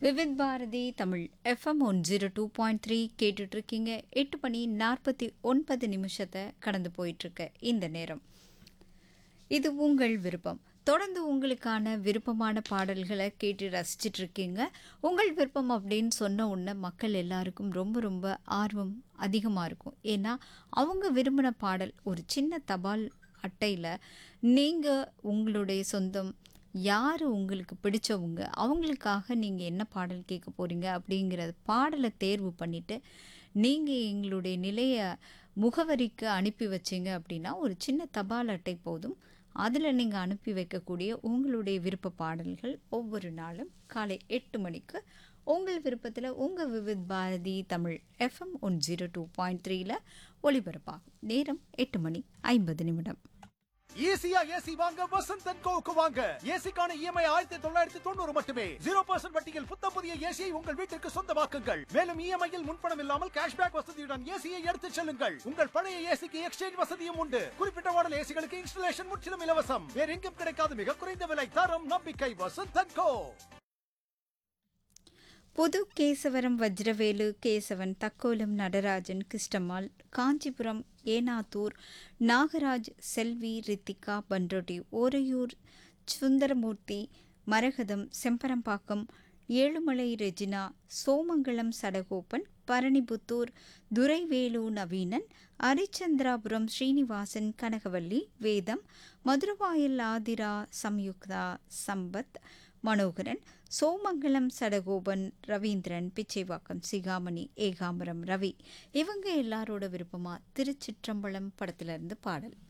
Vividh Bharati Tamil FM one zero two point three கேட்டுட்ருக்கீங்க எட்டு மணி நாற்பத்தி ஒன்பது நிமிஷத்தை கடந்து போயிட்டுருக்க இந்த நேரம் இது உங்கள் விருப்பம் தொடர்ந்து உங்களுக்கான விருப்பமான பாடல்களை கேட்டு ரசிச்சிட்டு இருக்கீங்க உங்கள் விருப்பம் அப்படின்னு சொன்ன உடனே மக்கள் எல்லாருக்கும் ரொம்ப ரொம்ப ஆர்வம் அதிகமாக இருக்கும் ஏன்னா அவங்க விரும்பின பாடல் ஒரு சின்ன தபால் அட்டையில் நீங்கள் உங்களுடைய சொந்தம் யார் உங்களுக்கு பிடிச்சவங்க அவங்களுக்காக நீங்கள் என்ன பாடல் கேட்க போகிறீங்க அப்படிங்கிற பாடலை தேர்வு பண்ணிவிட்டு நீங்கள் எங்களுடைய நிலைய முகவரிக்கு அனுப்பி வச்சீங்க அப்படின்னா ஒரு சின்ன தபால் அட்டை போதும் அதில் நீங்கள் அனுப்பி வைக்கக்கூடிய உங்களுடைய விருப்ப பாடல்கள் ஒவ்வொரு நாளும் காலை எட்டு மணிக்கு உங்கள் விருப்பத்தில் உங்கள் Vividh Bharati Tamil FM one zero two point த்ரீல ஒளிபரப்பாகும் நேரம் எட்டு மணி ஐம்பது நிமிடம் ஈஸியா ஏசி வாங்க வசந்த் அண்ட் கோவுக்கு வாங்க ஏசிக்கான இஎம்ஐ ஆயிரத்தி தொள்ளாயிரத்தி தொண்ணூறு மட்டுமே ஜீரோ பர்சன்ட் வட்டியில் புத்த புதிய ஏசியை உங்கள் வீட்டிற்கு சொந்தமாக்குங்கள் மேலும் இஎம்ஐயில் முன்பணம் இல்லாமல் கேஷ்பேக் வசதியுடன் ஏசியை எடுத்துச் செல்லுங்கள் உங்கள் பழைய ஏசிக்கு எக்ஸ்சேஞ்ச் வசதியும் உண்டு குறிப்பிட்ட மாடல் ஏசிகளுக்கு இன்ஸ்டலேஷன் முற்றிலும் இலவசம் வேற எங்கும் கிடைக்காத மிக குறைந்த விலை தரம் நம்பிக்கை Vasanth and co Pudhu Kesavaram Vajravelu Kesavan Thakkolam Natarajan Krishnammal Kanchipuram Enathur Nagaraj Selvi Rithika Panrotti Oraiyur Sundaramurthy Maragatham Sembarambakkam Ezhumalai Regina Somangalam Sadagopan Paranipputhur Duraivelu Naveenan Arichandrapuram Srinivasan Kanakavalli Vedham Maduravoyal Aadhira Samyuktha Sampath Manoharan Somangalam Sadagopan Ravindran பிச்சைவாக்கம் சிகாமணி ஏகாம்பரம் ரவி இவங்க எல்லாரோட விருப்பமா திருச்சிற்றம்பலம் படத்துல இருந்து பாடல்